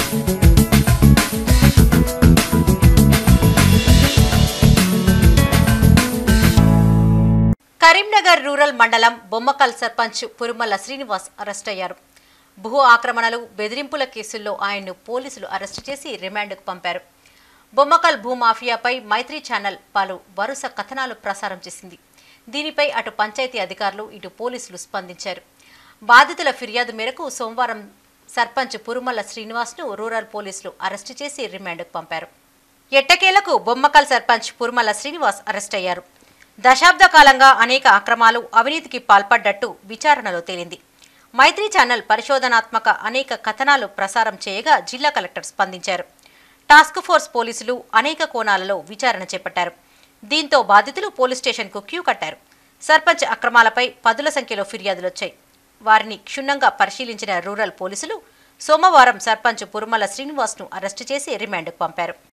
Karimnagar rural మండలం Bommakal sarpanch Purumalla Srinivas arrest అయ్యారు భూ ఆక్రమణలు బెదిరింపుల కేసుల్లో ఆయన్ను పోలీసులు అరెస్టు చేసి రిమాండ్కు పంపారు బొమ్మకల్ భూమాఫియాపై మైత్రి ఛానల్ పలు వరుస కథనాలు ప్రసారం చేసింది దీనిపై అటు పంచాయతీ అధికారులు ఇటు పోలీసులు స్పందించారు బాధితుల ఫిర్యాదు మేరకు సోమవారం సర్పంచ్ పురుమల్ల శ్రీనివాస్ను రూరల్ పోలీసులు అరెస్టు చేసి రిమాండ్కు పంపారు ఎట్టకేలకు బొమ్మకల్ సర్పంచ్ పురుమల్ల శ్రీనివాస్ అరెస్ట్ అయ్యారు దశాబ్ద కాలంగా అనేక అక్రమాలు అవినీతికి పాల్పడ్డట్టు విచారణలో తేలింది మైత్రి ఛానల్ పరిశోధనాత్మక అనేక కథనాలు ప్రసారం చేయగా జిల్లా కలెక్టర్ స్పందించారు టాస్క్ ఫోర్స్ పోలీసులు అనేక కోణాలలో విచారణ చేపట్టారు దీంతో బాధితులు పోలీస్ స్టేషన్కు క్యూ కట్టారు సర్పంచ్ అక్రమాలపై పదుల సంఖ్యలో ఫిర్యాదులొచ్చాయి వారిని క్షుణ్ణంగా పరిశీలించిన రూరల్ పోలీసులు సోమవారం సర్పంచ్ పురుమల శ్రీనివాస్ను అరెస్టు చేసి రిమాండ్కు పంపారు